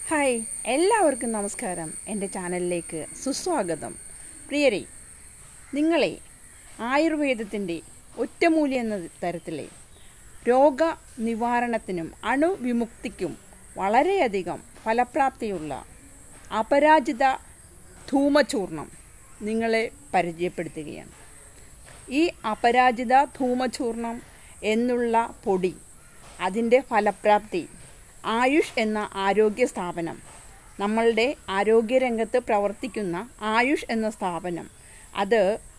hi എല്ലാവർക്കും നമസ്കാരം എൻ്റെ ചാനലിലേക്ക് സുസ്വാഗതം പ്രിയരെ നിങ്ങളെ ആയുർവേദത്തിൻ്റെ ഒറ്റമൂലി എന്ന തരത്തിലെ രോഗ നിവാരണത്തിനും അണുവിമുക്തിക്കും വളരെയധികം ഫലപ്രാപ്തിയുള്ള അപരാജിത ധൂമചൂർണം നിങ്ങളെ പരിചയപ്പെടുത്തുകയാണ് ഈ അപരാജിത ധൂമചൂർണം എന്നുള്ള പൊടി അതിൻ്റെ ഫലപ്രാപ്തി ആയുഷ് എന്ന ആരോഗ്യ സ്ഥാപനം നമ്മളുടെ ആരോഗ്യരംഗത്ത് പ്രവർത്തിക്കുന്ന ആയുഷ് എന്ന സ്ഥാപനം അത്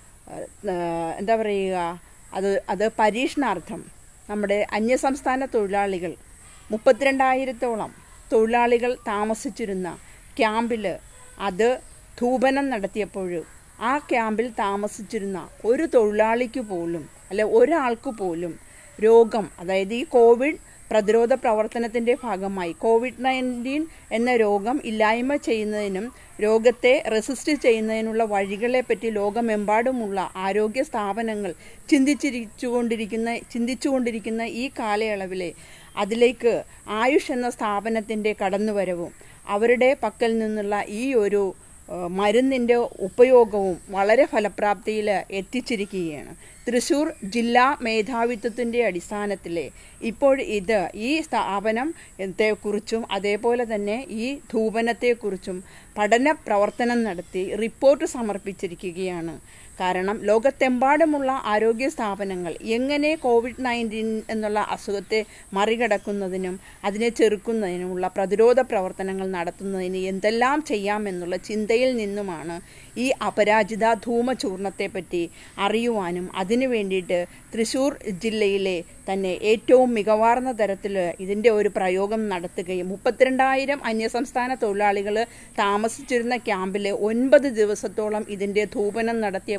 ഏഹ്, എന്താ പറയുക അത് അത് പരീക്ഷണാർത്ഥം നമ്മുടെ അന്യസംസ്ഥാന തൊഴിലാളികൾ മുപ്പത്തിരണ്ടായിരത്തോളം തൊഴിലാളികൾ താമസിച്ചിരുന്ന ക്യാമ്പിൽ അത് ധൂപനം നടത്തിയപ്പോൾ ആ ക്യാമ്പിൽ താമസിച്ചിരുന്ന ഒരു തൊഴിലാളിക്ക് പോലും അല്ലെ ഒരാൾക്ക് പോലും രോഗം അതായത് ഈ കോവിഡ് പ്രതിരോധ പ്രവർത്തനത്തിൻ്റെ ഭാഗമായി കോവിഡ് നയൻറ്റീൻ എന്ന രോഗം ഇല്ലായ്മ ചെയ്യുന്നതിനും രോഗത്തെ റെസിസ്റ്റ് ചെയ്യുന്നതിനുള്ള വഴികളെപ്പറ്റി ലോകമെമ്പാടുമുള്ള ആരോഗ്യ സ്ഥാപനങ്ങൾ ചിന്തിച്ചിരിച്ചുകൊണ്ടിരിക്കുന്ന ചിന്തിച്ചുകൊണ്ടിരിക്കുന്ന ഈ കാലയളവിലെ അതിലേക്ക് ആയുഷ് എന്ന സ്ഥാപനത്തിൻ്റെ കടന്നുവരവും അവരുടെ പക്കൽ നിന്നുള്ള ഈ ഒരു ഏഹ്, മരുന്നിൻ്റെ ഉപയോഗവും വളരെ ഫലപ്രാപ്തിയിൽ എത്തിച്ചിരിക്കുകയാണ് തൃശ്ശൂർ ജില്ലാ മേധാവിത്വത്തിൻ്റെ അടിസ്ഥാനത്തിൽ ഇപ്പോൾ ഇത് ഈ സ്ഥാപനത്തെക്കുറിച്ചും അതേപോലെ തന്നെ ഈ ധൂപനത്തെക്കുറിച്ചും പഠന പ്രവർത്തനം നടത്തി റിപ്പോർട്ട് സമർപ്പിച്ചിരിക്കുകയാണ് കാരണം ലോകത്തെമ്പാടുമുള്ള ആരോഗ്യ സ്ഥാപനങ്ങൾ എങ്ങനെ കോവിഡ് നയൻറ്റീൻ എന്നുള്ള അസുഖത്തെ മറികടക്കുന്നതിനും അതിനെ ചെറുക്കുന്നതിനുമുള്ള പ്രതിരോധ പ്രവർത്തനങ്ങൾ നടത്തുന്നതിന് എന്തെല്ലാം ചെയ്യാമെന്നുള്ള ചിന്തയിൽ നിന്നുമാണ് ഈ അപരാജിത ധൂമചൂർണത്തെപ്പറ്റി അറിയുവാനും അതിനു വേണ്ടിയിട്ട് തൃശ്ശൂർ ജില്ലയിലെ തന്നെ ഏറ്റവും മികവാർന്ന തരത്തിൽ ഇതിൻ്റെ ഒരു പ്രയോഗം നടത്തുകയും മുപ്പത്തിരണ്ടായിരം അന്യസംസ്ഥാന തൊഴിലാളികൾ താമസിച്ചിരുന്ന ക്യാമ്പിൽ ഒൻപത് ദിവസത്തോളം ഇതിൻ്റെ ധൂപനം നടത്തിയപ്പോൾ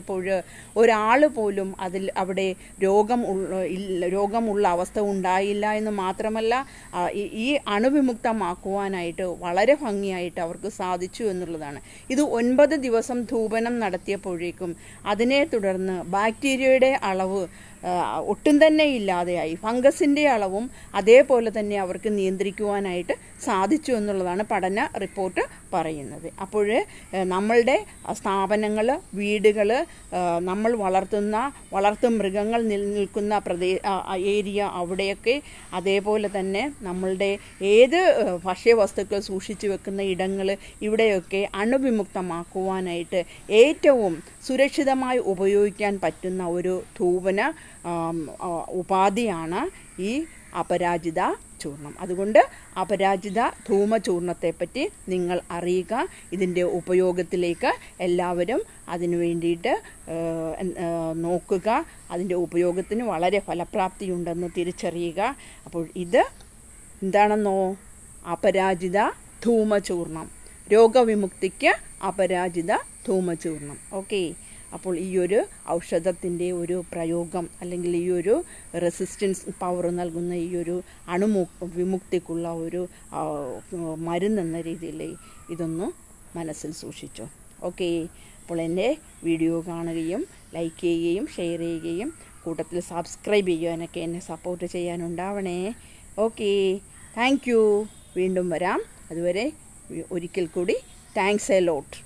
ഒരാൾ പോലും അതിൽ അവിടെ രോഗം ഉള്ള ഇല്ല- രോഗമുള്ള അവസ്ഥ ഉണ്ടായില്ല എന്ന് മാത്രമല്ല ആ, ഈ- ഈ അണുവിമുക്തമാക്കുവാനായിട്ട് വളരെ ഭംഗിയായിട്ട് അവർക്ക് സാധിച്ചു എന്നുള്ളതാണ് ഇത് ഒൻപത് ദിവസം ധൂപനം നടത്തിയപ്പോഴേക്കും അതിനെ തുടർന്ന് ബാക്ടീരിയയുടെ അളവ് ആ, ഒട്ടും തന്നെ ഇല്ലാതെയായി ഫംഗസിൻ്റെ അളവും അതേപോലെ തന്നെ അവർക്ക് നിയന്ത്രിക്കുവാനായിട്ട് സാധിച്ചു എന്നുള്ളതാണ് പഠന റിപ്പോർട്ട് പറയുന്നത് അപ്പോൾ നമ്മളുടെ സ്ഥാപനങ്ങൾ വീടുകൾ നമ്മൾ വളർത്തുന്ന വളർത്തു മൃഗങ്ങൾ നിലനിൽക്കുന്ന പ്രദേ ആ, ആ, ഏരിയ അവിടെയൊക്കെ അതേപോലെ തന്നെ നമ്മളുടെ ഏത് ഏഹ്, ഭക്ഷ്യവസ്തുക്കൾ സൂക്ഷിച്ചു വെക്കുന്ന ഇടങ്ങൾ ഇവിടെയൊക്കെ അണുവിമുക്തമാക്കുവാനായിട്ട് ഏറ്റവും സുരക്ഷിതമായി ഉപയോഗിക്കാൻ പറ്റുന്ന ഒരു ധൂപന ആം, ആ, ഉപാധിയാണ് ഈ അപരാജിത ചൂർണം അതുകൊണ്ട് അപരാജിത ധൂമചൂർണത്തെപ്പറ്റി നിങ്ങൾ അറിയുക ഇതിൻ്റെ ഉപയോഗത്തിലേക്ക് എല്ലാവരും അതിനു വേണ്ടിയിട്ട് ഏഹ്, എൻ- ഏഹ്, നോക്കുക അതിൻ്റെ ഉപയോഗത്തിന് വളരെ ഫലപ്രാപ്തിയുണ്ടെന്ന് തിരിച്ചറിയുക അപ്പോൾ ഇത് എന്താണെന്നോ അപരാജിത ധൂമചൂർണം രോഗവിമുക്തിക്ക് അപരാജിത ധൂമചൂർണം ഓക്കെ അപ്പോൾ ഈ ഒരു ഔഷധത്തിൻ്റെ ഒരു പ്രയോഗം അല്ലെങ്കിൽ ഈ ഒരു റെസിസ്റ്റൻസ് പവർ നൽകുന്ന ഈ ഒരു അണുമു വിമുക്തിക്കുള്ള ഒരു ആ, മരുന്നെന്ന രീതിയിൽ ഇതൊന്ന് മനസ്സിൽ സൂക്ഷിച്ചു ഓക്കെ അപ്പോൾ എൻ്റെ വീഡിയോ കാണുകയും ലൈക്ക് ചെയ്യുകയും ഷെയർ ചെയ്യുകയും കൂട്ടത്തിൽ സബ്സ്ക്രൈബ് ചെയ്യാനൊക്കെ എന്നെ സപ്പോർട്ട് ചെയ്യാനുണ്ടാവണേ ഓക്കെ താങ്ക് യു വീണ്ടും വരാം അതുവരെ ഒരിക്കൽ കൂടി താങ്ക്സ് എ ലോട്ട്